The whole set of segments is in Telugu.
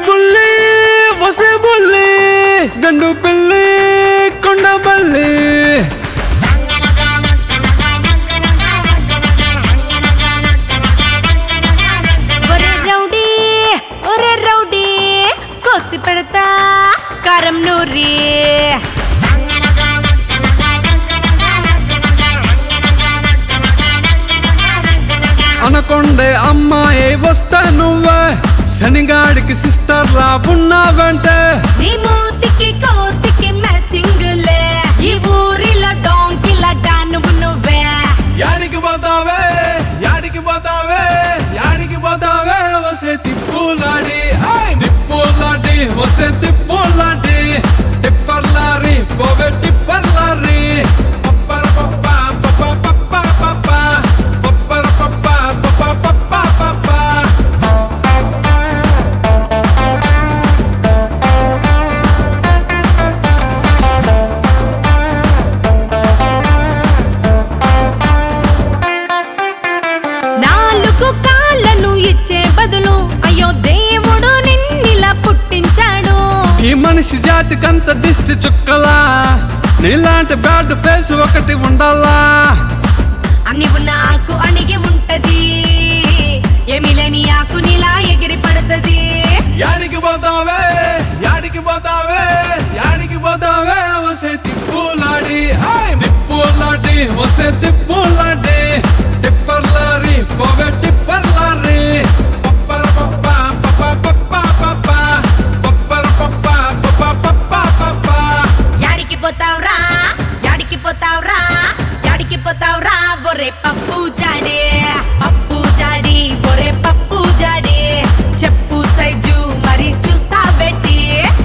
బుల్లి వసే బుల్లి గండు పిల్లి కొండ బల్లి ఒరే రౌడీ ఒరే రౌడీ కోసి పెడతా కారం నూరి అనకొండే అమ్మాయి వస్తా నువ్వే శనిగాడికి సిస్టర్ లా ఉన్నావంటే నీ మూతికి కోతికి మ్యాచింగ్ లే ఈ ఊరిలో డోంకిల డానువు నువ్వే యాడికి పోతావే యాడికి పోతావే యాడికి పోతావే వసే తిప్పులాడి ఆయ్ తిప్పులాడి వసే తిప్పులాడి టిప్పర్లారి పోవే టిప్పర్లారి పప్పర పప్ప పప్ప పప్ప పప్ప పప్పర పప్ప పప్ప పప్ప పప్ప నాలుగు కాళ్ళను ఇచ్చే బదులు అయ్యో దేవుడు నిన్నిలా పుట్టించాడు ఈ మనిషి జాతికంత దిష్టి చుక్కలా నీలాంటి బ్యాడ్ ఫేస్ ఒకటి ఉండాలా నీవు నాకు అణిగి ఉంటది ఏమి లేని ఆకు నీలా ఎగిరి పడుతుంది యాడికి పోతావే యాడికి పోతావే యాడికి పోతావే వసే తిప్పులాడి ఆయ్ తిప్పులాడి వసే తిప్పులాడి టిప్పర్లారి పోవే టిప్పర్లారి పప్పర పప్ప పప్ప పప్ప పప్ప పప్పర పప్ప పప్ప పప్ప పప్ప యాడికి పోతావురా యాడికి పోతావురా యాడికి పోతావురా ఒరే పప్పు జాడే పప్పు జాడి ఒరే పప్పు జాడి చెప్పు సైజు మరి చూస్తా పెట్టి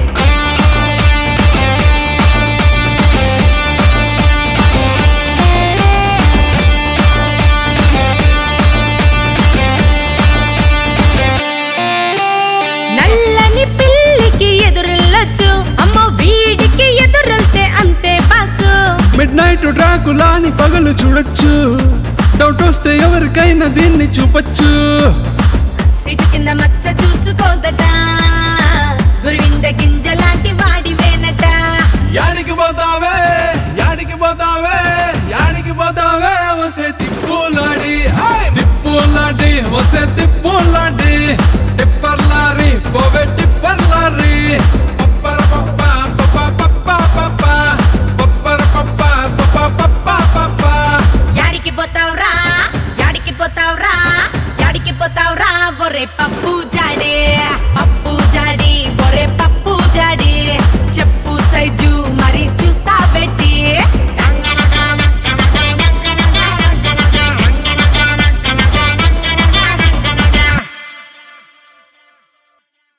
నల్లని పిల్లికి ఎదురెళ్ళొచ్చు అమ్మ వీడికి ఎదురెళ్తే అంతే బాసు మిడ్ నైట్ డ్రాకులాని పగలు చూడొచ్చు డౌట్ వస్తే ఎవరికైనా దీన్ని చూపొచ్చు సిటి కింద మచ్చ చూసుకోదట గురువింద గింజ లాంటి వాడి వేనట యాడికి పోతావే యాడికి పోతావే యాడికి పోతావే వసే తిప్పులాడి ఆయ్ తిప్పులాడి వసే తిప్పులాడి టిప్పర్లారి పోవే టిప్పర్లారి పప్పర పప్ప పప్ప పప్ప పప్ప పప్పర పప్ప పప్ప పప్ప పప్ప యాడికి పోతావురా యాడికి పోతావురా యాడికి పోతావురా ఒరే పప్పు